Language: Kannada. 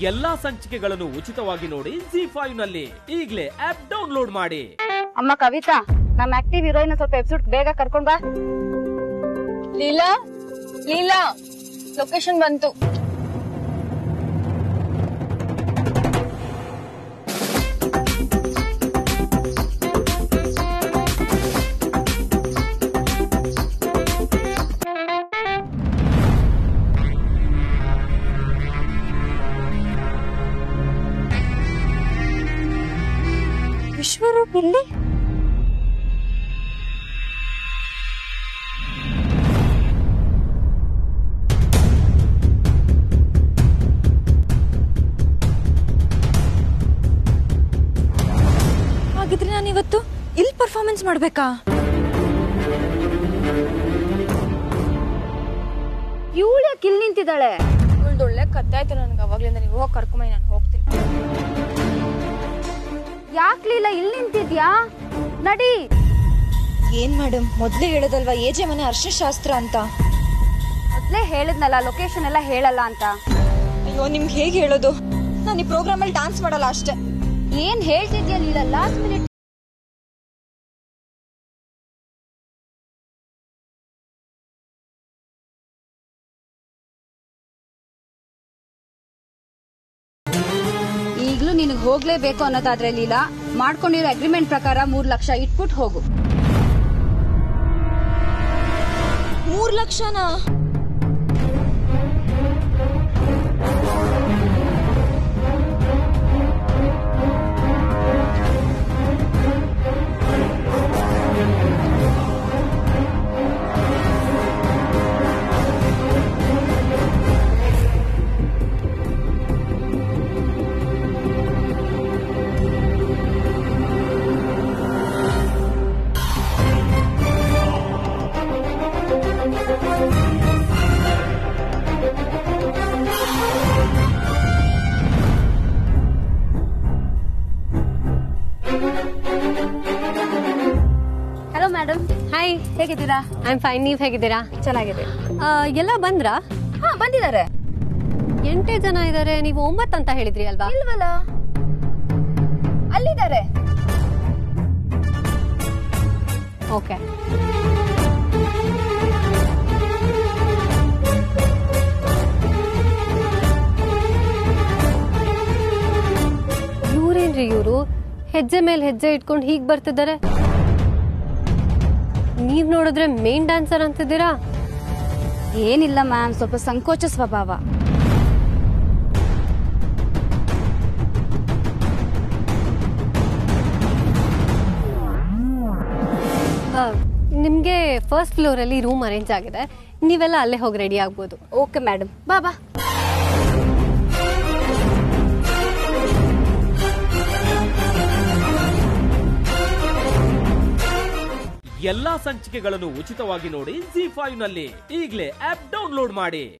ಎಲ್ಲಾ ಸಂಚಿಕೆಗಳನ್ನು ಉಚಿತವಾಗಿ ನೋಡಿ ಜಿ ಫೈವ್ ನಲ್ಲಿ ಈಗಲೇ ಆಪ್ ಡೌನ್ಲೋಡ್ ಮಾಡಿ ಅಮ್ಮ ಕವಿತಾ ನಮ್ ಆಕ್ಟಿವ್ ಹೀರೋಯಿನ್ ಸ್ವಲ್ಪ ಎಪಿಸೋಡ್ ಬೇಗ ಕರ್ಕೊಂಡ್ ಬಾ ಲೀಲಾ ಲೀಲಾ ಲೊಕೇಶನ್ ಬಂತು ವಿಶ್ವರೂಪ್ ಇಲ್ಲಿ ಹಾಗಿದ್ರೆ ನಾನು ಇವತ್ತು ಇಲ್ಲಿ ಪರ್ಫಾರ್ಮೆನ್ಸ್ ಮಾಡ್ಬೇಕಾ ಇವಳು ಯಾಕೆ ಇಲ್ಲಿ ನಿಂತಿದ್ದಾಳೆ ಇವಳ್ದು ಒಳ್ಳೆ ಕತ್ತೆ ಆಯ್ತು ನನ್ಗೆ ಅವಾಗ್ಲಿಂದ ನೀವು ಹೋಗಿ ಕರ್ಕೊಂಬ ನಾನು ಹೋಗ್ತೀನಿ ಯಾಕ್ಲಿಲ್ಲ ಇಲ್ಲಿ ನಿಂತಿದ್ಯಾ ನಡಿ ಏನ್ ಮೇಡಮ್ ಮೊದ್ಲೇ ಹೇಳೋದಲ್ವಾ ಏಜೆ ಮನೆ ಅರ್ಶಶಾಸ್ತ್ರ ಅಂತ ಮೊದ್ಲೇ ಹೇಳಿದ್ನಲ್ಲ ಲೊಕೇಶನ್ ಎಲ್ಲ ಹೇಳಲ್ಲ ಅಂತ ಅಯ್ಯೋ ನಿಮ್ಗೆ ಹೇಗೆ ಹೇಳೋದು ನಾನು ಈ ಪ್ರೋಗ್ರಾಮ್ ಅಲ್ಲಿ ಡಾನ್ಸ್ ಮಾಡಲ್ಲ ಅಷ್ಟೇ ಏನ್ ಹೇಳ್ತಿದ್ಯಾ ನೀಲ ಲಾಸ್ಟ್ ಮಿನಿಟ್ ಈಗ್ಲೂ ನಿನಗ್ ಹೋಗ್ಲೇಬೇಕು ಅನ್ನೋದಾದ್ರೆ ಲೀಲಾ ಮಾಡ್ಕೊಂಡಿರೋ ಅಗ್ರಿಮೆಂಟ್ ಪ್ರಕಾರ ಮೂರ್ ಲಕ್ಷ ಇಟ್ಬಿಟ್ಟು ಹೋಗು ಮೂರ್ ಲಕ್ಷನಾ ಹಲೋ ಮೇಡಮ್ ಹಾಯ್ ಹೇಗಿದ್ದೀರಾ ಐ ಆಮ್ ಫೈನ್ ನೀವ್ ಹೇಗಿದ್ದೀರಾ ಚೆನ್ನಾಗಿದೆ ಆ, ಎಲ್ಲ ಬಂದ್ರಾ ಹಾ ಬಂದಿದ್ದಾರೆ ಎಂಟೇ ಜನ ಇದಾರೆ ನೀವು ಒಂಬತ್ತು ಅಂತ ಹೇಳಿದ್ರಿ ಅಲ್ವಾ ಇಲ್ವಲ್ಲ ಅಲ್ಲಿದ್ದಾರೆ ಓಕೆ ಇವ್ರೇನ್ರಿ ಇವರು ಹೆಜ್ಜೆ ಮೇಲೆ ಹೆಜ್ಜೆ ಇಟ್ಕೊಂಡು ಹೀಗ್ ಬರ್ತಿದ್ದಾರೆ ನೀವ್ ನೋಡಿದ್ರೆ ಮೇನ್ ಡ್ಯಾನ್ಸರ್ ಅಂತಿದ್ದೀರಾ ಏನಿಲ್ಲ ಮ್ಯಾಮ್ ಸ್ವಲ್ಪ ಸಂಕೋಚ ಸ್ವಭಾವ ಆ, ನಿಮ್ಗೆ ಫಸ್ಟ್ ಫ್ಲೋರ್ ಅಲ್ಲಿ ರೂಮ್ ಅರೇಂಜ್ ಆಗಿದೆ ನೀವೆಲ್ಲ ಅಲ್ಲೇ ಹೋಗಿ ರೆಡಿ ಆಗ್ಬೋದು ಓಕೆ ಮೇಡಮ್ ಬಾ ಬಾ ಎಲ್ಲಾ ಸಂಚಿಕೆಗಳನ್ನು ಉಚಿತವಾಗಿ ನೋಡಿ ಜಿ ಫೈವ್ ನಲ್ಲಿ ಈಗಲೇ ಆಪ್ ಡೌನ್ಲೋಡ್ ಮಾಡಿ